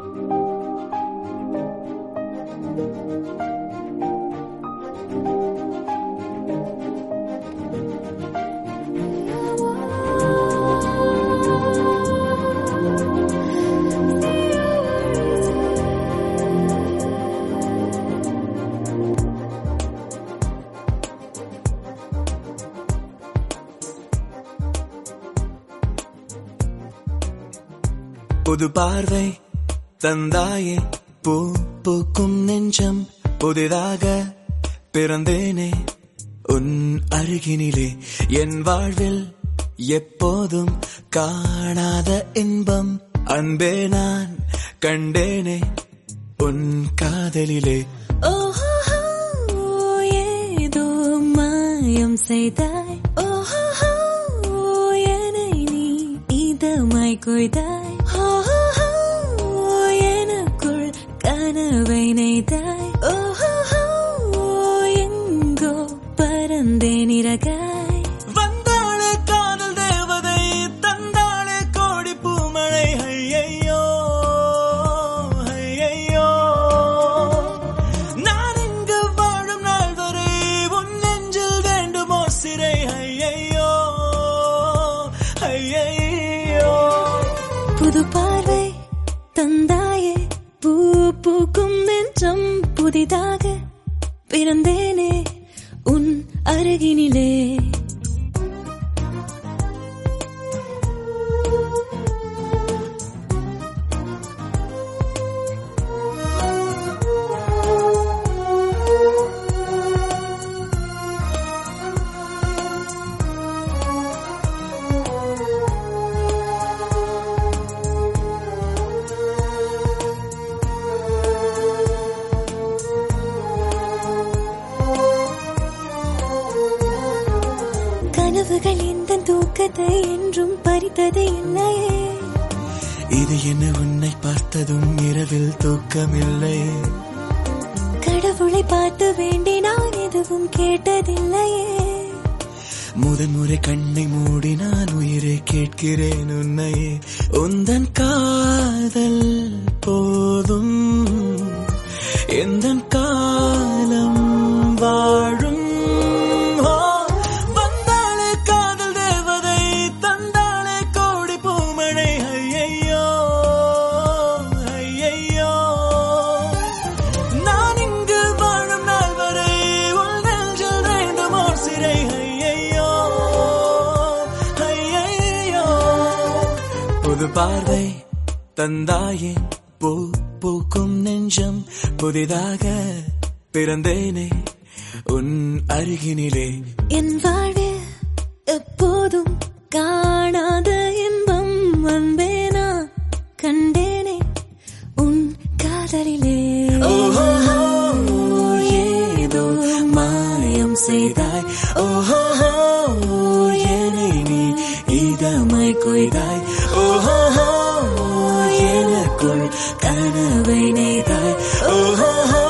புது பார்வை தந்தாயே பூ பூக்கும் நெஞ்சம் புதிதாக பிறந்தேனே உன் அருகினிலே என் வாழ்வில் எப்போதும் காணாத இன்பம் அன்பே நான் கண்டேனே உன் காதலிலே ஓஹோ ஏதோ மாயம் செய்தாய் ஓஹோ என்னை நீ இதமாய் கொய்தாய் ஓஹோ எனக்குள் கனவை நெய்தாய் ஓஹோ எங்கோ பறந்தேன் இறகாய் வந்தாளே காதல் தேவதை தந்தாளே கோடி பூமழை ஐயையோ ஐயையோ நான் இங்கு வாழும் நாள் வரை உன் நெஞ்சில் வேண்டுமோ சிறை ஐயையோ ஐயையோ புது பார்வை தந்தாயே பூ பூக்கும் நெஞ்சம் புதிதாக பிறந்தேனே உன் அருகினிலே கனவுகள் எந்த தூக்கத்தை என்றும் பறித்தது இல்லையே இது என்ன உன்னை பார்த்ததும் இரவில் தூக்கமில்லை கடவுளை பார்த்து வேண்டி நான் எதுவும் கேட்டதில்லையே முதன் முறை கண்ணை மூடி நான் உயிரை கேட்கிறேன் உன்னை உந்தன் காதல் போதும் எந்த காலம் வாழும் ஓ, வந்தாளே காதல் தேவதை தந்தாளே கோடி பூமழை ஐயையோ ஐயையோ நான் இங்கு வாழும் நாள் வரை உன் நெஞ்சில் வேண்டுமோ சிறை ஐயையோ ஐயையோ புது பார்வை தந்தாயே பூ பூக்கும் நெஞ்சம் புதிதாக பிறந்தேனே உன் அருகினிலே என் வாழ்வில் எப்போதும் காணாத இன்பம் அன்பே நான் கண்டேனே உன் காதலிலே ஓஹோ ஏதோ மாயம் செய்தாய் ஓஹோ என்னை நீ இதமாய் கொய்தாய் ஓஹோ எனக்குள் கனவை நெய்தாய் ஓஹோ